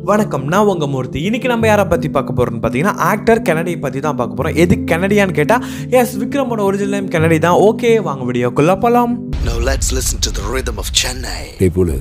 வணக்கம் நான் உங்க மூர்த்தி இன்னைக்கு நம்ம யாரை பத்தி பார்க்க போறோம்னு பார்த்தீங்கன்னா ஆக்டர் கெனடி பத்தி தான் பார்க்க போறோம் எது கெனடியான்னு கேட்டா எஸ் விக்ரமோட ஒரிஜினல் நேம் கெனடி தான் ஓகே வாங்க வீடியோக்குள்ள போலாம் Now let's listen to the rhythm of Chennai. டேய் போலு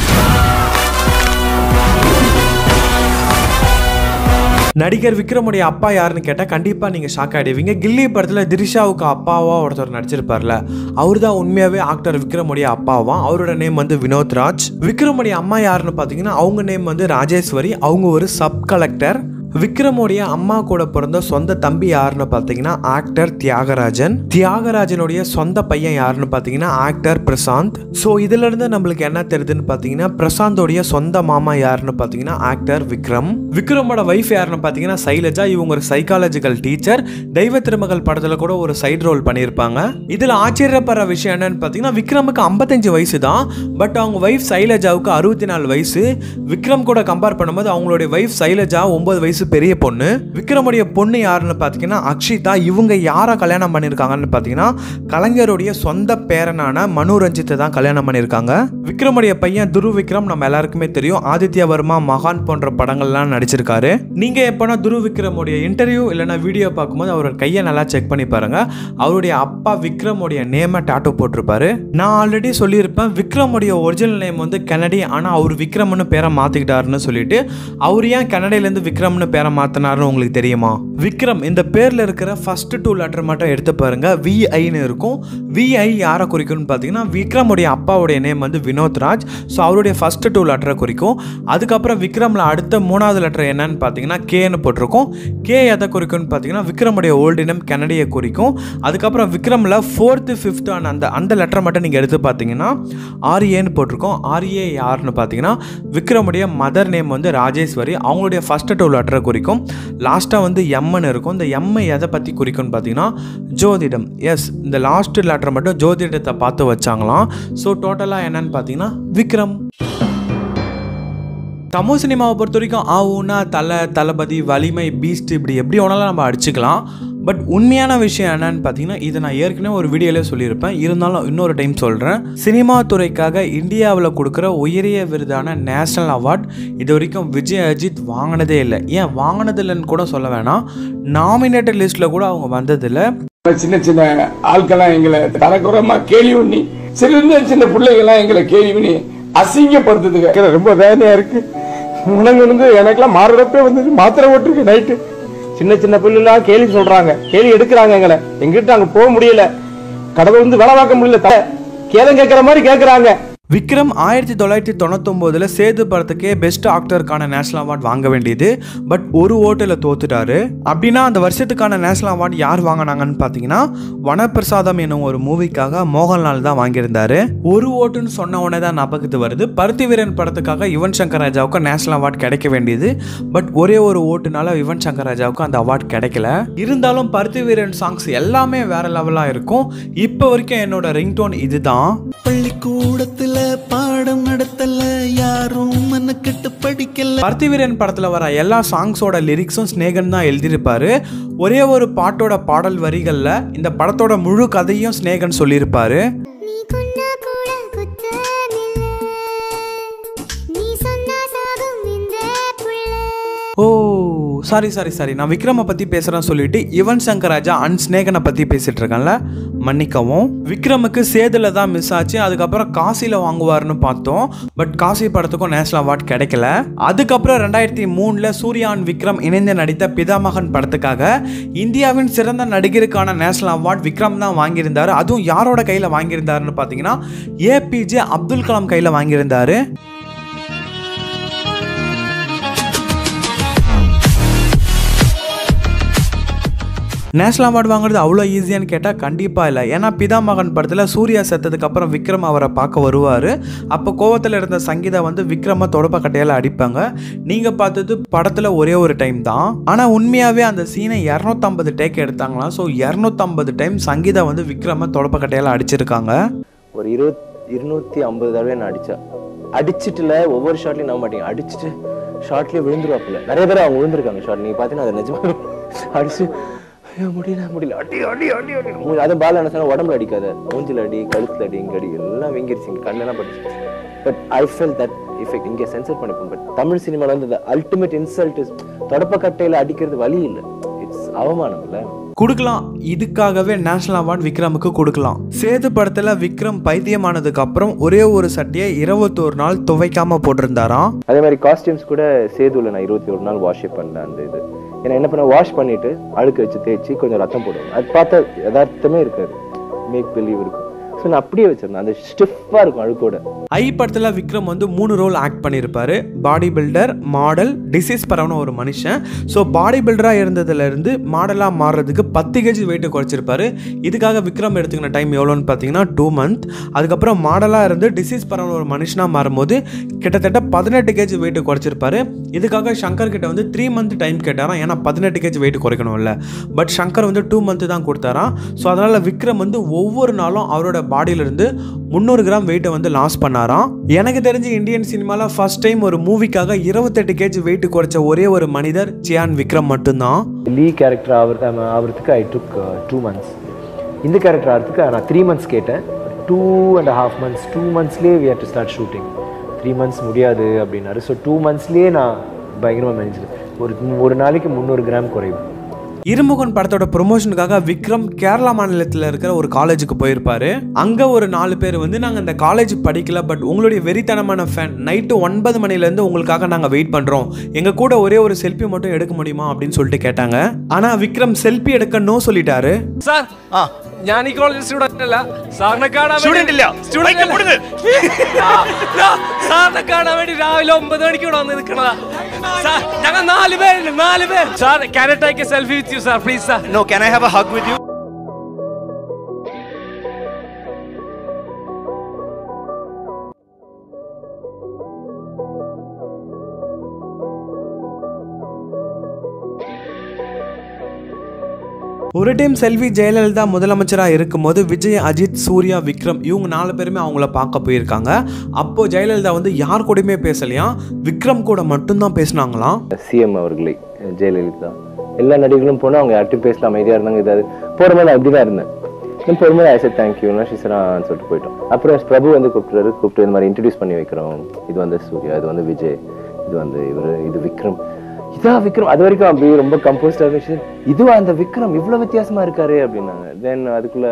நடிகர் விக்ரமுடைய அப்பா யாருன்னு கேட்டால் கண்டிப்பாக நீங்கள் ஷாக் ஆகிடுவீங்க கில்லி படத்தில் திரிஷாவுக்கு அப்பாவா ஒருத்தர் நடிச்சிருப்பார்ல அவர் தான் உண்மையாகவே ஆக்டர் விக்ரமுடைய அப்பாவா அவரோட நேம் வந்து வினோத் ராஜ் விக்ரமுடைய அம்மா யாருன்னு பார்த்தீங்கன்னா அவங்க நேம் வந்து ராஜேஸ்வரி அவங்க ஒரு சப் கலெக்டர் விக்ரமுடைய அம்மா கூட பிறந்த சொந்த தம்பி யாருன்னு பார்த்தீங்கன்னா ஆக்டர் தியாகராஜன் தியாகராஜனுடைய சொந்த பையன் யாருன்னு பார்த்தீங்கன்னா ஆக்டர் பிரசாந்த் ஸோ இதுல இருந்து நம்மளுக்கு என்ன தெரியுதுன்னு பார்த்தீங்கன்னா பிரசாந்தோடைய சொந்த மாமா யாருன்னு பார்த்தீங்கன்னா ஆக்டர் விக்ரம் விக்ரமோட வைஃப் யாருன்னு பார்த்தீங்கன்னா சைலஜா இவங்க ஒரு சைக்காலஜிக்கல் டீச்சர் தெய்வ திருமகள் படத்தில் கூட ஒரு சைடு ரோல் பண்ணியிருப்பாங்க இதில் ஆச்சரியப்படுற விஷயம் என்னன்னு பார்த்தீங்கன்னா விக்ரமுக்கு ஐம்பத்தஞ்சு வயசு தான் பட் அவங்க வைஃப் சைலஜாவுக்கு அறுபத்தி நாலு வயசு விக்ரம் கூட கம்பேர் பண்ணும்போது அவங்களுடைய வைஃப் சைலஜா ஒன்பது வயசு பெரிய பொண்ணு விக்ரமுடைய பொண்ணு யாருன்னு பார்த்தீங்கன்னா அக்ஷிதா இவங்க யாரை கல்யாணம் பண்ணியிருக்காங்கன்னு பார்த்தீங்கன்னா கலைஞருடைய சொந்த பேரனான மனு ரஞ்சித்தை தான் கல்யாணம் பண்ணியிருக்காங்க விக்ரமுடைய பையன் துரு விக்ரம் நம்ம எல்லாருக்குமே தெரியும் ஆதித்யா வர்மா மகான் போன்ற படங்கள்லாம் நடிச்சிருக்காரு நீங்க எப்போனா துரு விக்ரமுடைய இன்டர்வியூ இல்லைனா வீடியோ பார்க்கும்போது அவரோட கையை நல்லா செக் பண்ணி பாருங்க அவருடைய அப்பா விக்ரமுடைய நேமை டாட்டோ போட்டிருப்பாரு நான் ஆல்ரெடி சொல்லியிருப்பேன் விக்ரமுடைய ஒரிஜினல் நேம் வந்து கெனடி ஆனால் அவர் விக்ரம்னு பேரை மாற்றிக்கிட்டாருன்னு சொல்லிட்டு அவர் ஏன் கனடையிலேருந்து விக்ரம்னு பேரை மாற்றினாருன்னு உங்களுக்கு தெரியுமா விக்ரம் இந்த பேரில் இருக்கிற ஃபர்ஸ்ட் டூ லெட்டர் மட்டும் எடுத்து பாருங்க விஐன்னு இருக்கும் விஐ யாரை குறிக்கும்னு பார்த்தீங்கன்னா விக்ரமுடைய அப்பாவுடைய நேம் வந்து வினோத் ராஜ் ஸோ அவருடைய ஃபர்ஸ்ட் டூ லெட்டரை குறிக்கும் அதுக்கப்புறம் விக்ரமில் அடுத்த மூணாவது லெட்டர் என்னன்னு பார்த்தீங்கன்னா கேன்னு போட்டிருக்கும் கே எதை குறிக்கும்னு பார்த்தீங்கன்னா விக்ரமுடைய ஓல்டு நேம் கெனடியை குறிக்கும் அதுக்கப்புறம் விக்ரமில் ஃபோர்த்து ஃபிஃப்த்தான அந்த அந்த லெட்டரை மட்டும் நீங்கள் எடுத்து பார்த்தீங்கன்னா ஆர்ஏன்னு போட்டிருக்கோம் ஆர்ஏ யாருன்னு பார்த்தீங்கன்னா விக்ரமுடைய மதர் நேம் வந்து ராஜேஸ்வரி அவங்களுடைய ஃபர்ஸ்ட் டூ லெட்டரை குறிக்கும் லாஸ்ட்டாக வந்து எம்னு இருக்கும் இந்த எம்மை எதை பற்றி குறிக்கும்னு பார்த்தீங்கன்னா ஜோதிடம் எஸ் இந்த லாஸ்ட் லெட்டரை மட்டும் ஜோதிடத்தை பார்த்து வச்சாங்களாம் ஸோ டோட்டலாக என்னன்னு பார்த்தீங்கன்னா விக்ரம் தமிழ் சினிமாவை பொறுத்த வரைக்கும் ஆவுன்னா தலை தளபதி வலிமை பீஸ்ட் இப்படி எப்படி வேணாலும் நம்ம அடிச்சுக்கலாம் பட் உண்மையான விஷயம் என்னன்னு பார்த்தீங்கன்னா இதை நான் ஏற்கனவே ஒரு வீடியோலே சொல்லியிருப்பேன் இருந்தாலும் இன்னொரு டைம் சொல்கிறேன் சினிமா துறைக்காக இந்தியாவில் கொடுக்குற உயரிய விருதான நேஷனல் அவார்ட் இது வரைக்கும் விஜய் அஜித் வாங்கினதே இல்லை ஏன் வாங்கினது இல்லைன்னு கூட சொல்ல வேணாம் நாமினேட்டட் லிஸ்ட்டில் கூட அவங்க வந்ததில்லை சின்ன சின்ன ஆட்கள்லாம் எங்களை தரக்குறமா கேள்வி பண்ணி சின்ன சின்ன பிள்ளைங்கெல்லாம் எங்களை கேள்வி பண்ணி அசிங்கப்படுத்துதுங்க ரொம்ப வேதனையா இருக்கு உணவு வந்து எனக்கெல்லாம் மாறுறப்பே வந்து மாத்திரை ஓட்டிருக்கு நைட்டு சின்ன சின்ன பிள்ளைலாம் கேள்வி சொல்றாங்க கேள்வி எடுக்கிறாங்க எங்களை எங்கிட்ட அங்க போக முடியல கடவுள் வந்து வேலை பார்க்க முடியல த- கேதம் கேட்கற மாதிரி கேட்கறாங்க விக்ரம் ஆயிரத்தி தொள்ளாயிரத்தி தொண்ணூத்தொம்போதில் சேது படத்துக்கே பெஸ்ட் ஆக்டருக்கான நேஷனல் அவார்ட் வாங்க வேண்டியது பட் ஒரு ஓட்டில் தோத்துட்டாரு அப்படின்னா அந்த வருஷத்துக்கான நேஷனல் அவார்ட் யார் வாங்கினாங்கன்னு பார்த்தீங்கன்னா வனப்பிரசாதம் என்னும் ஒரு மூவிக்காக மோகன்லால் தான் வாங்கியிருந்தாரு ஒரு ஓட்டுன்னு சொன்ன உடனே தான் ஞாபகத்து வருது பருத்தி வீரன் படத்துக்காக யுவன் சங்கர் ராஜாவுக்கு நேஷனல் அவார்ட் கிடைக்க வேண்டியது பட் ஒரே ஒரு ஓட்டுனால யுவன் சங்கர் ராஜாவுக்கு அந்த அவார்ட் கிடைக்கல இருந்தாலும் பருத்தி வீரன் சாங்ஸ் எல்லாமே வேற லெவலாக இருக்கும் இப்போ வரைக்கும் என்னோட ரிங்டோன் இதுதான் பள்ளிக்கூடத்துல பாடம் நடத்தல யாரும் மனக்கட்டு படிக்கல பருத்திவீரன் படத்தில் வர எல்லா சாங்ஸோட லிரிக்ஸும் ஸ்னேகன் தான் எழுதியிருப்பாரு ஒரே ஒரு பாட்டோட பாடல் வரிகளில் இந்த படத்தோட முழு கதையும் ஸ்னேகன் சொல்லியிருப்பாரு நீ கொண்டா கூட குத்தமில்ல நீ சொன்னா சாகும் இந்த புள்ள ஓ சாரி சாரி சாரி நான் விக்ரமை பற்றி பேசுகிறேன்னு சொல்லிட்டு யுவன் சங்கர் ராஜா அண்ட் ஸ்னேகனை பற்றி பேசிட்டு இருக்கேன்ல மன்னிக்கவும் விக்ரமுக்கு சேதுல தான் மிஸ் ஆச்சு அதுக்கப்புறம் காசியில் வாங்குவார்னு பார்த்தோம் பட் காசி படத்துக்கும் நேஷனல் அவார்ட் கிடைக்கல அதுக்கப்புறம் ரெண்டாயிரத்தி மூணில் சூர்யா அண்ட் விக்ரம் இணைந்து நடித்த பிதாமகன் படத்துக்காக இந்தியாவின் சிறந்த நடிகருக்கான நேஷனல் அவார்ட் விக்ரம் தான் வாங்கியிருந்தாரு அதுவும் யாரோட கையில் வாங்கியிருந்தாருன்னு பார்த்தீங்கன்னா ஏபிஜே அப்துல் கலாம் கையில் வாங்கியிருந்தாரு நேஷனல் அவார்டு வாங்குறது அவ்வளோ ஈஸியான்னு கேட்டால் கண்டிப்பாக இல்லை ஏன்னா பிதாமகன் படத்தில் சூர்யா செத்ததுக்கு அப்புறம் விக்ரம் அவரை பார்க்க வருவார் அப்போ கோவத்தில் இருந்த சங்கீதா வந்து விக்ரமை தொடப்ப கட்டையால் அடிப்பாங்க நீங்கள் பார்த்தது படத்தில் ஒரே ஒரு டைம் தான் ஆனால் உண்மையாகவே அந்த சீனை இரநூத்தம்பது டேக் எடுத்தாங்களாம் ஸோ இரநூத்தம்பது டைம் சங்கீதா வந்து விக்ரமை தொடப்ப கட்டையால் அடிச்சிருக்காங்க ஒரு இருபத் இருநூத்தி ஐம்பது தடவை நான் அடிச்சேன் அடிச்சிட்டுல ஒவ்வொரு ஷாட்லயும் நம்ப மாட்டீங்க அடிச்சுட்டு ஷாட்லயே விழுந்துருவாப்புல நிறைய பேர் அவங்க விழுந்திருக்காங்க ஷாட் நீங்க பாத்தீங்கன்னா அது நிஜமா அடிச்சு ஐயோ முடியல முடியல அடி அடி அடி அடி மூ- அது பால் என்ன சொன்னா உடம்புல அடிக்காத மூஞ்சில அடி கழுத்துல அடி இங்க அடி எல்லாம் வீங்கிருச்சு இங்க கண்ணெல்லாம் பட்டுச்சு but I felt that effect இங்கே சென்சர் பண்ணிப்போம் பட் தமிழ் சினிமாவில் வந்து அல்டிமேட் இன்சல்ட் இஸ் தொடப்பக்கட்டையில் அடிக்கிறது வழி இல்லை இட்ஸ் அவமானம் இல்லை கொடுக்கலாம் இதுக்காகவே நேஷனல் அவார்ட் விக்ரமுக்கு கொடுக்கலாம் சேது படத்துல விக்ரம் பைத்தியமானதுக்கு அப்புறம் ஒரே ஒரு சட்டையை இருபத்தோரு நாள் துவைக்காம போட்டிருந்தாராம் அதே மாதிரி காஸ்டியூம்ஸ் கூட சேதுல நான் இருபத்தி ஒரு நாள் வாஷ் பண்ணேன் அந்த இது ஏன்னா என்ன பண்ண வாஷ் பண்ணிட்டு அழுக்கு வச்சு தேய்ச்சி கொஞ்சம் ரத்தம் போடுவேன் அது பார்த்தா யதார்த்தமே இருக்காது மேக் பிலீவ் இருக்கும் ஸோ நான் அப்படியே வச்சிருந்தேன் அந்த ஸ்டிஃபாக இருக்கும் அழுக்கோட ஐ படத்தில் விக்ரம் வந்து மூணு ரோல் ஆக்ட் பண்ணியிருப்பாரு பாடி பில்டர் மாடல் டிசீஸ் பரவன ஒரு மனுஷன் ஸோ பாடி பில்டராக இருந்ததுலேருந்து மாடலாக மாறுறதுக்கு பத்து கேஜி வெயிட்டு குறைச்சிருப்பாரு இதுக்காக விக்ரம் எடுத்துக்கின டைம் எவ்வளோன்னு பார்த்தீங்கன்னா டூ மந்த் அதுக்கப்புறம் மாடலாக இருந்து டிசீஸ் பரவன ஒரு மனுஷனாக மாறும்போது கிட்டத்தட்ட பதினெட்டு கேஜி வெயிட்டு குறைச்சிருப்பாரு இதுக்காக சங்கர் கிட்ட வந்து த்ரீ மந்த் டைம் கேட்டாராம் ஏன்னா பதினெட்டு கேஜி வெயிட் குறைக்கணும்ல பட் சங்கர் வந்து டூ மந்த் தான் கொடுத்தாராம் ஸோ அதனால் விக்ரம் வந்து ஒவ்வொரு நாளும் அவரோட பாடியிலிருந்து முந்நூறு கிராம் வெயிட்டை வந்து லாஸ் பண்ணாராம் எனக்கு தெரிஞ்சு இந்தியன் சினிமாவில் ஃபர்ஸ்ட் டைம் ஒரு மூவிக்காக இருபத்தெட்டு கேஜி வெயிட் குறைச்ச ஒரே ஒரு மனிதர் சியான் விக்ரம் மட்டும்தான் லீ கேரக்டர் ஆகிறது ஆகிறதுக்கு ஐ டுக் டூ மந்த்ஸ் இந்த கேரக்டர் ஆகிறதுக்கு நான் த்ரீ மந்த்ஸ் கேட்டேன் two and half months two மந்த்ஸ்லேயே we had to start shooting three months முடியாது அப்படின்னாரு ஸோ டூ மந்த்ஸ்லேயே நான் பயங்கரமாக மேனேஜ் ஒரு ஒரு நாளைக்கு முந்நூறு கிராம் குறையும் இருமுகன் படத்தோட ப்ரொமோஷனுக்காக விக்ரம் கேரளா மாநிலத்தில் இருக்கிற ஒரு காலேஜுக்கு போயிருப்பாரு அங்கே ஒரு நாலு பேர் வந்து நாங்கள் இந்த காலேஜ் படிக்கல பட் உங்களுடைய வெறித்தனமான ஃபேன் நைட்டு ஒன்பது மணிலேருந்து உங்களுக்காக நாங்கள் வெயிட் பண்ணுறோம் எங்கள் கூட ஒரே ஒரு செல்ஃபி மட்டும் எடுக்க முடியுமா அப்படின்னு சொல்லிட்டு கேட்டாங்க ஆனால் விக்ரம் செல்ஃபி எடுக்க நோ சொல்லிட்டாரு സാർ ഞാൻ ഈ കോളേജ് സ്റ്റുഡന്റ് അല്ല സാറിനെ കാണാൻ സ്റ്റുഡന്റ് ഇല്ല സ്റ്റുഡന്റ് സാറിനെ കാണാൻ വേണ്ടി രാവിലെ ഒമ്പത് മണിക്ക് ഇവിടെ വന്ന് നിൽക്കണതാ സാർ ഞങ്ങൾ നാല് പേരുണ്ട് നാല് പേര് sir can I take a selfie with you sir please sir No, can I have a hug with you? ஒரு டைம் செல்வி ஜெயலலிதா முதலமைச்சராக இருக்கும்போது விஜய் அஜித் சூர்யா விக்ரம் இவங்க நாலு பேருமே அவங்கள பார்க்க போயிருக்காங்க அப்போ ஜெயலலிதா வந்து யார் கூடயுமே பேசலையாம் விக்ரம் கூட மட்டும்தான் பேசினாங்களாம் சிஎம் அவர்களை ஜெயலலிதா எல்லா நடிகர்களும் போனால் அவங்க யார்ட்டும் பேசலாம் அமைதியாக இருந்தாங்க இதாவது போகிற மாதிரி நான் அப்படி தான் இருந்தேன் நான் போகும்போது ஐ சார் தேங்க்யூ ஷிசரான்னு சொல்லிட்டு போயிட்டோம் அப்புறம் பிரபு வந்து கூப்பிட்டுறாரு கூப்பிட்டு இந்த மாதிரி இன்ட்ரடியூஸ் பண்ணி வைக்கிறோம் இது வந்து சூர்யா இது வந்து விஜய் இது வந்து இவர் இது விக்ரம் இதா விக்ரம் அது வரைக்கும் அப்படியே ரொம்ப கம்போஸ்டாக இருந்துச்சு இதுவா அந்த விக்ரம் இவ்வளோ வித்தியாசமா இருக்காரு அப்படின்னாங்க தென் அதுக்குள்ள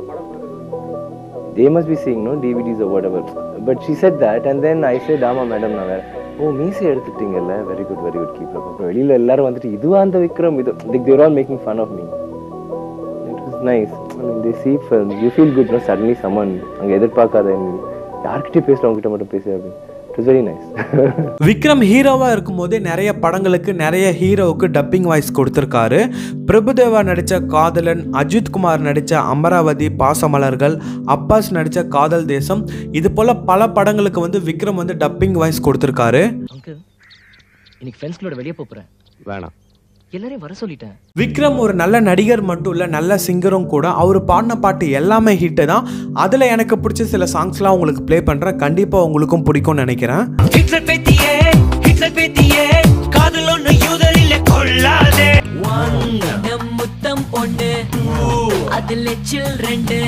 they must be seeing no DVDs or whatever. But she said that and then I said ஆமா மேடம் நான் வேற ஓ மீசை எடுத்துட்டீங்கல்ல very good very good keep அப்புறம் வெளியில எல்லாரும் வந்துட்டு இதுவா அந்த விக்ரம் இது like there all making fun of me it was nice the see film you feel good no suddenly summon அங்கே எதிர்பார்க்காத யார்கிட்டயும் பேசல அவங்ககிட்ட மட்டும் பேசு அப்படின்னு it was very nice Vikram ஹீரோவாக இருக்கும்போதே நிறைய படங்களுக்கு நிறைய ஹீரோவுக்கு டப்பிங் வாய்ஸ் கொடுத்துருக்காரு பிரபுதேவா நடித்த காதலன் அஜித் குமார் நடித்த அமராவதி பாசமலர்கள் அப்பாஸ் நடித்த காதல் தேசம் இது போல் பல படங்களுக்கு வந்து விக்ரம் வந்து டப்பிங் வாய்ஸ் கொடுத்துருக்காரு அங்கிள் இன்னைக்கு ஃப்ரெண்ட்ஸ்களோட வெளியே போறேன் வேணாம் எல்லாரையும் வர சொல்லிட்டேன் விக்ரம் ஒரு நல்ல நடிகர் மட்டும் இல்லை நல்ல சிங்கரும் கூட அவர் பாடின பாட்டு எல்லாமே ஹிட்டு தான் அதில் எனக்கு பிடிச்ச சில சாங்ஸ்லாம் உங்களுக்கு ப்ளே பண்ணுறேன் கண்டிப்பாக உங்களுக்கும் பிடிக்கும்னு நினைக்கிறேன் ஹிட்லர் பேத்தியே ஹிட்லர் பேத்தியே காதல் ஒண்ணு யூதரில் கொள்ளாதே நம் முத்தம் ஒண்ணு அதில் எச்சில் ரெண்டு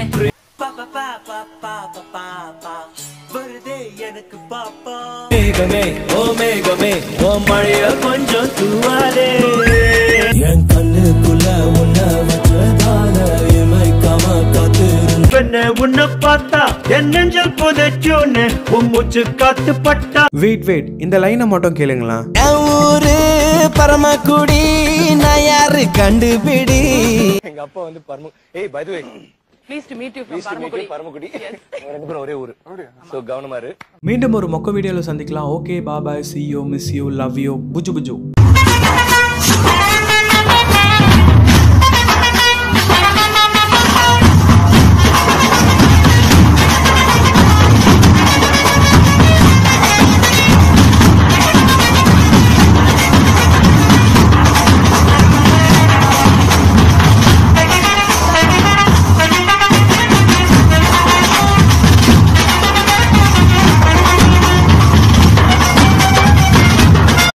வருதே எனக்கு பாப்பா மேகமே ஓ மேகமே ஓ மழைய கொஞ்சம் தூவாதே என் கண்ணுக்குள்ள உன்ன வச்சதால இமைக்காம காத்து உன்னை பார்த்தா என் நெஞ்சல் புதைச்சோன்னு உன் மூச்சு காத்து பட்டா வெயிட் வெயிட் இந்த லைனை மட்டும் கேளுங்களேன் ஊரு பரமக்குடி நான் யாரு கண்டுபிடி எங்க அப்பா வந்து பரம ஏய் by the way please to meet you please to meet you Paramakudi ரெண்டு பேரும் ஒரே ஊரு சோ கவனமா இரு மீண்டும் ஒரு மொக்க வீடியோவில் சந்திக்கலாம் okay bye bye see you miss you love you புஜு புஜு